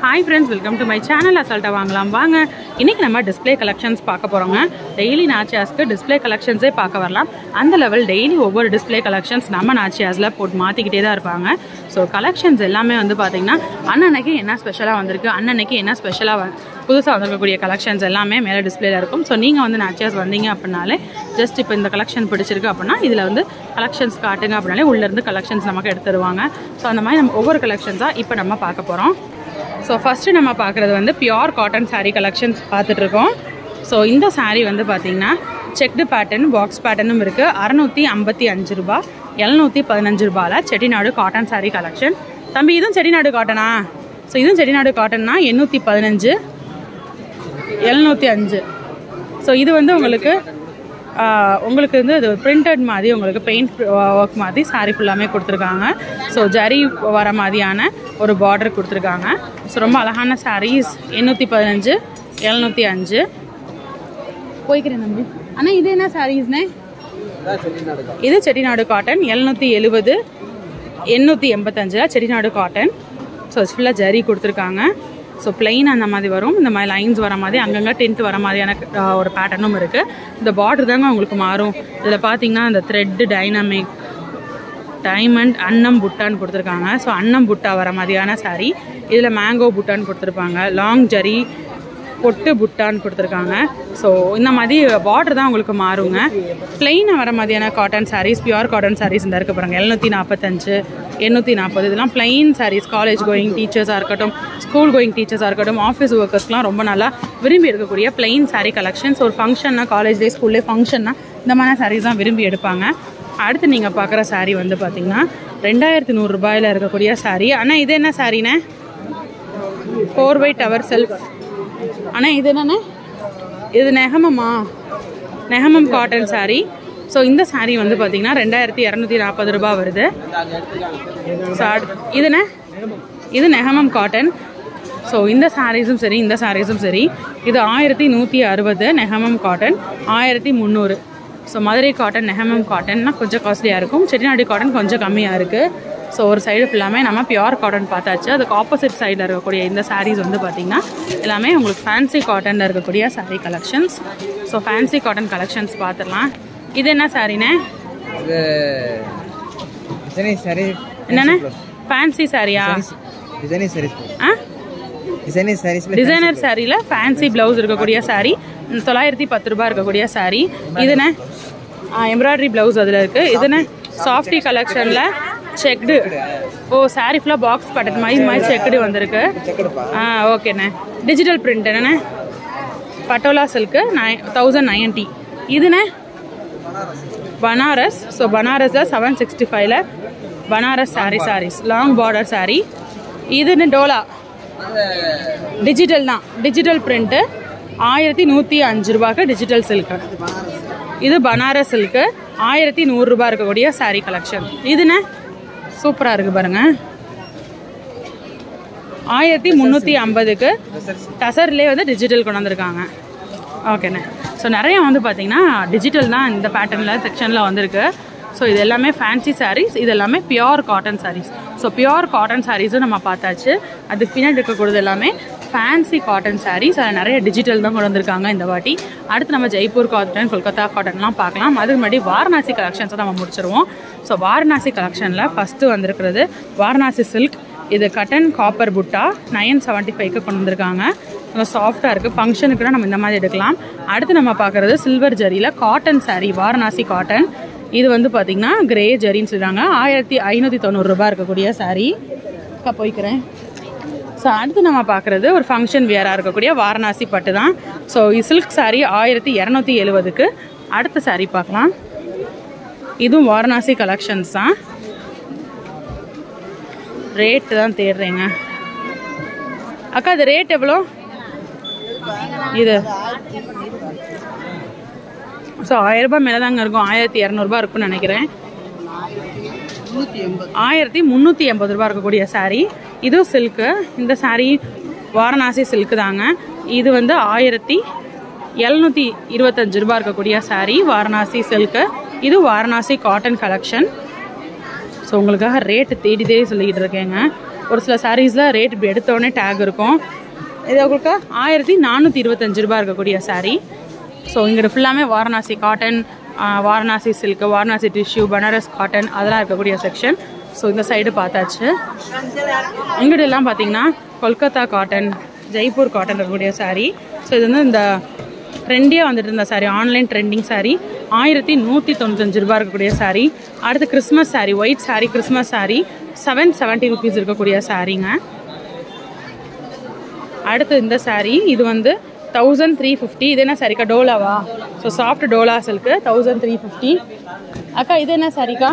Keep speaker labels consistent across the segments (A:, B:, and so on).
A: hi friends welcome to my channel அசால்ட்டாக வாங்கலாம் வாங்க இன்றைக்கி நம்ம டிஸ்ப்ளே கலெக்ஷன்ஸ் பார்க்க போகிறோங்க டெய்லி நாச்சியாஸ்க்கு டிஸ்ப்ளே கலெக்ஷன்ஸே பார்க்க வரலாம் அந்த லெவல் டெய்லி ஒவ்வொரு டிஸ்ப்ளே கலெக்ஷன்ஸ் நம்ம நாச்சியாஸில் போட்டு மாற்றிக்கிட்டே தான் இருப்பாங்க ஸோ கலெக்ஷன்ஸ் எல்லாமே வந்து பார்த்திங்கன்னா அன்னன்னைக்கு என்ன ஸ்பெஷலாக வந்திருக்கு அன்னன்னைக்கு என்ன ஸ்பெஷலாக புதுசாக வந்திருக்கக்கூடிய கலெக்ஷன்ஸ் எல்லாமே மேலே டிஸ்பிளேல இருக்கும் ஸோ நீங்கள் வந்து நாச்சியாஸ் வந்தீங்க அப்படின்னாலே ஜஸ்ட் இப்போ இந்த கலெக்ஷன் பிடிச்சிருக்கு அப்படின்னா இதில் வந்து கலெக்ஷன்ஸ் காட்டுங்க அப்படின்னாலே உள்ளேருந்து கலெக்ஷன்ஸ் நமக்கு எடுத்து தருவாங்க ஸோ அந்த மாதிரி நம்ம ஒவ்வொரு கலெக்ஷன்ஸாக இப்போ நம்ம பார்க்க போகிறோம் ஸோ ஃபஸ்ட்டு நம்ம பார்க்குறது வந்து பியோர் காட்டன் saree கலெக்ஷன்ஸ் பார்த்துட்ருக்கோம் ஸோ இந்த saree வந்து பார்த்திங்கன்னா செக்டு பேட்டர்ன் பாக்ஸ் பேட்டர்னும் இருக்குது அறநூற்றி ஐம்பத்தி அஞ்சு ரூபா எழுநூற்றி பதினஞ்சு ரூபாயில் செட்டிநாடு காட்டன் saree கலெக்ஷன் தம்பி இதுவும் செட்டிநாடு காட்டனா ஸோ இதுவும் செட்டிநாடு காட்டன்னா எண்ணூற்றி பதினஞ்சு எழுநூற்றி அஞ்சு ஸோ இது வந்து உங்களுக்கு ஆஹ், உங்களுக்கு வந்து இது பிரிண்டட் மாதிரி உங்களுக்கு பெயிண்ட் ஒர்க் மாதிரி saree ஃபுல்லாமே கொடுத்துருக்காங்க ஸோ ஜரி வர மாதிரியான ஒரு பார்டர் கொடுத்துருக்காங்க ஸோ ரொம்ப அழகான சாரீஸ் எண்ணூற்றி பதினஞ்சு எழுநூற்றி அஞ்சு போய்க்கிறேன் தம்பி அண்ணா இது என்ன சாரீஸ்ண்ணே இது செட்டிநாடு காட்டன் எழுநூற்றி எழுபது எண்ணூற்றி எண்பத்தஞ்சில் செட்டிநாடு காட்டன் ஸோ ஃபுல்லாக ஜரி கொடுத்துருக்காங்க ஸோ plain அந்த மாதிரி வரும் இந்த மாதிரி லைன்ஸ் வர மாதிரி அங்கங்கே டென்ட் வர மாதிரியான அஹ், ஒரு பேட்டர்னும் இருக்குது இந்த பார்டர் தாங்க உங்களுக்கு மாறும் இதில் பார்த்தீங்கன்னா இந்த த்ரெட்டு டைனமிக் டைமண்ட் அன்னம் புட்டான்னு கொடுத்துருக்காங்க ஸோ அன்னம் புட்டா வர மாதிரியான saree இதில் மேங்கோ புட்டான்னு கொடுத்துருப்பாங்க லாங் ஜரி பொட்டு புட்டான்னு கொடுத்துருக்காங்க ஸோ இந்த மாதிரி பார்டர் தான் உங்களுக்கு மாறுங்க பிளெயினாக வர மாதிரியான cotton sarees pure cotton sarees இந்த இருக்க பாருங்க எழுநூற்றி நாற்பத்தஞ்சு எண்ணூற்றி நாற்பது இதெல்லாம் பிளெயின் சாரீஸ் காலேஜ் கோயிங் டீச்சர்ஸாக இருக்கட்டும் ஸ்கூல் கோயிங் டீச்சர்ஸாக இருக்கட்டும் ஆஃபீஸ் ஒர்க்கர்ஸ்லாம் ரொம்ப நல்லா விரும்பி எடுக்கக்கூடிய பிளெயின் saree கலெக்ஷன்ஸ் ஒரு ஃபங்க்ஷன்னா காலேஜ் டே ஸ்கூல்லே ஃபங்க்ஷன்னா இந்த மாதிரி சாரீஸ் தான் விரும்பி எடுப்பாங்க அடுத்து நீங்கள் பார்க்குற saree வந்து பார்த்தீங்கன்னா ரெண்டாயிரத்தி நூறுரூபாயில் இருக்கக்கூடிய saree ஆனால் இது என்ன சாரீண்ணே ஃபோர் பை டவர் செல்ஃப் ஆனால் இது என்னண்ணே இது நெகமமா நெகமம் காட்டன் saree ஸோ இந்த saree வந்து பார்த்தீங்கன்னா ரெண்டாயிரத்தி இரநூத்தி நாற்பது ரூபாய் வருது ஸோ இதுண்ணே இது நெகமம் காட்டன் ஸோ இந்த சாரீஸும் சரி இந்த சாரீஸும் சரி இது ஆயிரத்தி நூற்றி அறுபது நெகமம் காட்டன் ஆயிரத்தி முந்நூறு ஸோ மதுரை காட்டன் நெகமம் காட்டன்னா கொஞ்சம் காஸ்ட்லியாக இருக்கும் செட்டிநாடு காட்டன் கொஞ்சம் கம்மியாக இருக்குது ஸோ ஒரு சைடு ஃபுல்லாமே நம்ம பியோர் காட்டன் பார்த்தாச்சு அதுக்கு ஆப்போசிட் சைடில் இருக்கக்கூடிய இந்த சாரீஸ் வந்து பார்த்திங்கன்னா எல்லாமே உங்களுக்கு ஃபேன்சி காட்டனில் இருக்கக்கூடிய saree கலெக்ஷன்ஸ் ஸோ ஃபேன்சி காட்டன் கலெக்ஷன்ஸ் பார்த்துடலாம் இது என்ன சாரீண்ணே
B: இது டிசைனி சாரி
A: என்னண்ணே ஃபேன்சி சாரியா
B: designer sarees
A: ah
B: designer sarees
A: designer சாரியில் ஃபேன்சி ப்ளவுஸ் இருக்கக்கூடிய saree ம், தொள்ளாயிரத்தி பத்து ரூபாய் இருக்கக்கூடிய saree இதுண்ணே எம்ப்ராய்டரி ப்ளவுஸ் அதில் இருக்குது இதுண்ணே சாஃப்டி கலெக்ஷனில் செக்டு ஓ saree ஃபுல்லாக பாக்ஸ் பட்டன் மாதிரி இது மாதிரி செக்குடு வந்திருக்கு
B: செக்கடுப்பா
A: ஆ ஓகேண்ணே டிஜிட்டல் பிரிண்ட் என்னண்ணே Patola silk nine thousand ninety இதுண்ணே பனாரஸ் ஸோ பனாரஸில் செவன் சிக்ஸ்டி ஃபைவ்ல Banaras saree sarees long border saree இதுன்னு டோலா டிஜிட்டல் தான் டிஜிட்டல் பிரிண்ட்டு ஆயிரத்தி நூற்றி அஞ்சு ரூபாய்க்கு டிஜிட்டல் சில்க்கு இது பனாரஸ் சில்க்கு ஆயிரத்தி நூறுரூபா இருக்கக்கூடிய saree கலெக்ஷன் இதுண்ணே சூப்பராக இருக்குது பாருங்க ஆயிரத்தி முந்நூற்றி ஐம்பதுக்கு டசர்லேயே வந்து டிஜிட்டல் கொண்டு வந்திருக்காங்க ஓகேண்ணே ஸோ நிறைய வந்து பார்த்தீங்கன்னா டிஜிட்டல் தான் இந்த பேட்டர்னில் செக்ஷனில் வந்திருக்கு ஸோ இது எல்லாமே ஃபேன்சி sarees இது எல்லாமே pure cotton sarees so pure cotton சாரீஸும் நம்ம பார்த்தாச்சு அதுக்கு பின்னாடி இருக்கக்கூடியது எல்லாமே ஃபேன்சி காட்டன் sarees அதில் நிறைய டிஜிட்டல் தான் கொண்டு வந்திருக்காங்க இந்த வாட்டி அடுத்து நம்ம ஜெய்ப்பூர் காட்டன் கொல்கத்தா காட்டன்லாம் பார்க்கலாம் அதுக்கு முன்னாடி வாரணாசி கலெக்ஷன்ஸை நம்ம முடிச்சிருவோம் ஸோ வாரணாசி கலெக்ஷனில் ஃபஸ்ட்டு வந்திருக்கிறது வாரணாசி சில்க் இது cotton copper butta nine seventy ஃபைவ்க்கு கொண்டு வந்திருக்காங்க நல்லா சாஃப்டாக இருக்குது ஃபங்க்ஷனுக்குலாம் நம்ம இந்த மாதிரி எடுக்கலாம் அடுத்து நம்ம பார்க்குறது சில்வர் ஜரியில் காட்டன் saree வாரணாசி காட்டன் இது வந்து பார்த்திங்கன்னா கிரே ஜரின்னு சொல்கிறாங்க ஆயிரத்தி ஐநூற்றி தொண்ணூறுரூபா இருக்கக்கூடிய saree அக்கா போய்க்கிறேன் ஸோ அடுத்து நம்ம பார்க்குறது ஒரு ஃபங்க்ஷன் வியராக இருக்கக்கூடிய வாரணாசி பட்டு தான் ஸோ சில்க் saree ஆயிரத்தி இரநூத்தி எழுபதுக்கு அடுத்த saree பார்க்கலாம் இதுவும் வாரணாசி கலெக்ஷன்ஸ் தான் ரேட்டு தான் தேடுறேங்க அக்கா இது ரேட் எவ்வளோ இது ஸோ ஆயிரரூபா மேலே தாங்க இருக்கும் ஆயிரத்தி இரநூறுபா இருக்கும்னு நினைக்கிறேன் ஆயிரத்தி முந்நூற்றி எண்பது ரூபா இருக்கக்கூடிய saree இதுவும் சில்க்கு இந்த saree வாரணாசி சில்க்கு தாங்க இது வந்து ஆயிரத்தி எழுநூற்றி இருபத்தஞ்சு ரூபா இருக்கக்கூடிய saree வாரணாசி சில்க்கு இது வாரணாசி காட்டன் கலெக்ஷன் ஸோ உங்களுக்காக ரேட்டு தேடி தேடி சொல்லிக்கிட்டு இருக்கேங்க ஒரு சில சாரீஸில் ரேட் இப்படி எடுத்தோடனே டேக் இருக்கும் இது உங்களுக்கு ஆயிரத்தி நானூற்றி இருபத்தஞ்சு ரூபாய் இருக்கக்கூடிய saree ஸோ இங்கிட்ட ஃபுல்லாமே Varanasi cotton Varanasi silk Varanasi tissue Banaras cotton அதெல்லாம் இருக்கக்கூடிய செக்ஷன் ஸோ இந்த சைடு பார்த்தாச்சு இங்கிட்ட எல்லாம் பார்த்தீங்கன்னா கொல்கத்தா காட்டன் ஜெய்ப்பூர் காட்டன் இருக்கக்கூடிய saree ஸோ இது வந்து இந்த ட்ரெண்டியாக வந்துட்டு இருந்த saree ஆன்லைன் ட்ரெண்டிங் saree ஆயிரத்தி நூற்றி தொண்ணூத்தஞ்சு ரூபாய் இருக்கக்கூடிய saree அடுத்து Christmas saree white saree Christmas saree seven seventy rupees இருக்கக்கூடிய சாரீங்க அடுத்து இந்த saree இது வந்து தௌசண்ட் த்ரீ ஃபிஃப்டி இது என்ன சாரிக்கா டோலாவா ஸோ சாஃப்ட் டோலா சில்க்கு தௌசண்ட் த்ரீ ஃபிஃப்டி அக்கா இது என்ன சாரிக்கா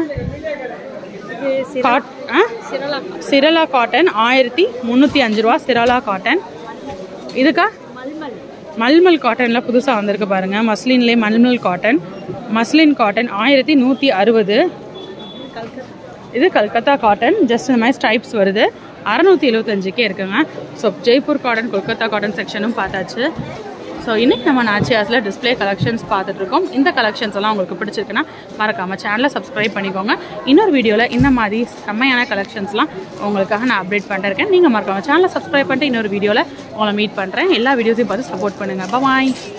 A: காட் ஆ சிரலா காட்டன் ஆயிரத்தி முந்நூற்றி அஞ்சு ரூபா சிரலா காட்டன் இதுக்கா மல்மல் காட்டனில் புதுசாக வந்திருக்கு பாருங்கள் மஸ்லின்லேயே மல்மல் காட்டன் மஸ்லின் காட்டன் ஆயிரத்தி நூற்றி அறுபது இது கல்கத்தா காட்டன் ஜஸ்ட் இந்த மாதிரி ஸ்ட்ரைப்ஸ் வருது அறநூற்றி எழுபத்தஞ்சுக்கே இருக்குங்க so Jaipur cotton Kolkata cotton செக்ஷனும் பார்த்தாச்சு ஸோ இன்னைக்கு நம்ம நாச்சியாஸில் டிஸ்ப்ளே கலெக்ஷன்ஸ் பார்த்துட்டு இருக்கோம் இந்த கலெக்ஷன்ஸ் எல்லாம் உங்களுக்கு பிடிச்சிருக்குன்னா மறக்காமல் சேனலை சப்ஸ்கிரைப் பண்ணிக்கோங்க இன்னொரு வீடியோவில் இந்த மாதிரி செம்மையான கலெக்ஷன்ஸ்லாம் உங்களுக்காக நான் அப்டேட் பண்ணிருக்கேன் நீங்கள் மறக்காமல் சேனலை சப்ஸ்கிரைப் பண்ணிட்டு இன்னொரு வீடியோவில் உங்களை மீட் பண்ணுறேன் எல்லா வீடியோஸையும் பார்த்து சப்போர்ட் பண்ணுங்கள் பாய்